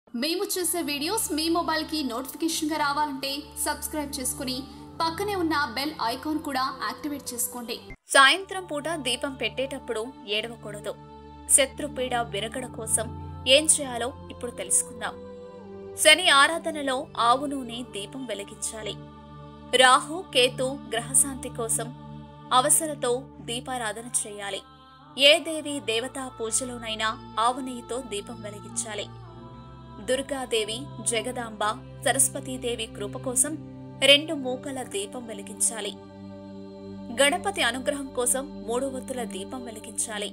మేము చేసే వీడియోస్ మీ మొబైల్కి నోటిఫికేషన్గా రావాలంటే సబ్స్క్రైబ్ చేసుకుని పక్కనే ఉన్న బెల్ ఐకాన్ కూడా యాక్టివేట్ చేసుకోండి సాయంత్రం పూట దీపం పెట్టేటప్పుడు ఏడవకూడదు శత్రుపీడ విరగడ కోసం ఏం చేయాలో ఇప్పుడు తెలుసుకుందాం శని ఆరాధనలో ఆవు నూనె దీపం వెలిగించాలి రాహు కేతు గ్రహశాంతి కోసం అవసరతో దీపారాధన చేయాలి ఏ దేవి దేవతా పూజలోనైనా ఆవు నెయ్యితో దీపం వెలిగించాలి దుర్గాదేవి జగదాంబ సరస్వతీదేవి కృప కోసం రెండు మూకల దీపం వెలిగించాలి గణపతి అనుగ్రహం కోసం మూడు వత్తుల దీపం వెలిగించాలి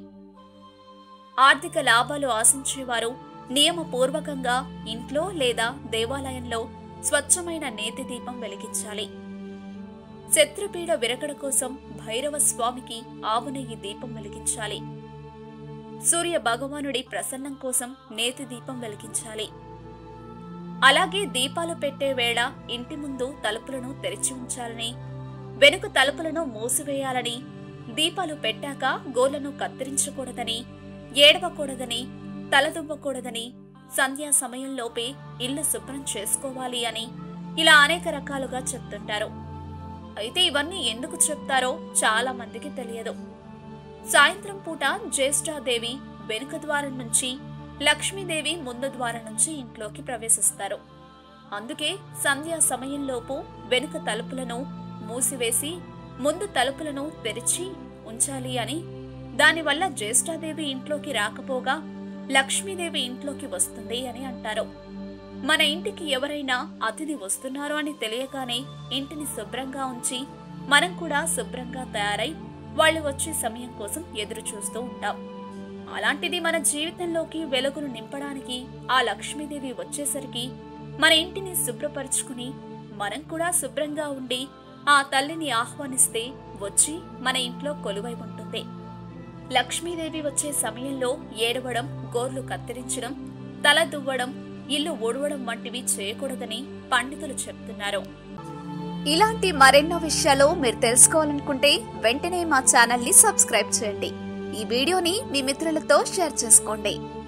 ఆర్థిక లాభాలు ఆశించేవారు నియమపూర్వకంగా ఇంట్లో లేదా దేవాలయంలో స్వచ్ఛమైన నేతి దీపం వెలిగించాలి శత్రుపీడ విరగడ కోసం భైరవ స్వామికి ఆవు నెయ్యి దీపం వెలిగించాలి సూర్య భగవానుడి ప్రసన్నం కోసం నేతి దీపం వెలిగించాలి అలాగే దీపాలు పెట్టే వేళ ఇంటి ముందు తలుపులను తెరిచి ఉంచాలని వెనుక తలుపులను మూసివేయాలని దీపాలు పెట్టాక గోళ్లను కత్తిరించకూడదని ఏడవకూడదని తలదువ్వకూడదని సంధ్యా సమయంలోపే ఇల్లు శుభ్రం చేసుకోవాలి అని ఇలా అనేక రకాలుగా చెప్తుంటారు అయితే ఇవన్నీ ఎందుకు చెప్తారో చాలా మందికి తెలియదు సాయంత్రం పూట జ్యేష్ఠాదేవి వెనుక ద్వారం నుంచి లక్ష్మీదేవి ముందు ద్వారం నుంచి ఇంట్లోకి ప్రవేశిస్తారు అందుకే సంధ్యా సమయంలోపు వెనుక తలుపులను మూసివేసి ముందు తలుపులను తెరిచి ఉంచాలి అని దానివల్ల జ్యేష్ఠాదేవి ఇంట్లోకి రాకపోగా లక్ష్మీదేవి ఇంట్లోకి వస్తుంది అని అంటారు మన ఇంటికి ఎవరైనా అతిథి వస్తున్నారు అని తెలియగానే ఇంటిని శుభ్రంగా ఉంచి మనం కూడా శుభ్రంగా తయారై వాళ్ళు వచ్చే సమయం కోసం ఎదురు చూస్తూ ఉంటాం అలాంటిది మన జీవితంలోకి వెలుగును నింపడానికి ఆ లక్ష్మీదేవి వచ్చేసరికి మన ఇంటిని శుభ్రపరుచుకుని మనం కూడా శుభ్రంగా ఉండి ఆ తల్లిని ఆహ్వానిస్తే వచ్చి మన ఇంట్లో కొలువై ఉంటుంది లక్ష్మీదేవి వచ్చే సమయంలో ఏడవడం గోర్లు కత్తిరించడం తల దువ్వడం ఇల్లు ఊడవడం వంటివి చేయకూడదని పండితులు చెప్తున్నారు ఇలాంటి మరెన్నో విషయాలు మీరు తెలుసుకోవాలనుకుంటే వెంటనే మా ఛానల్ ని సబ్స్క్రైబ్ చేయండి ఈ వీడియోని మీ మిత్రులతో షేర్ చేసుకోండి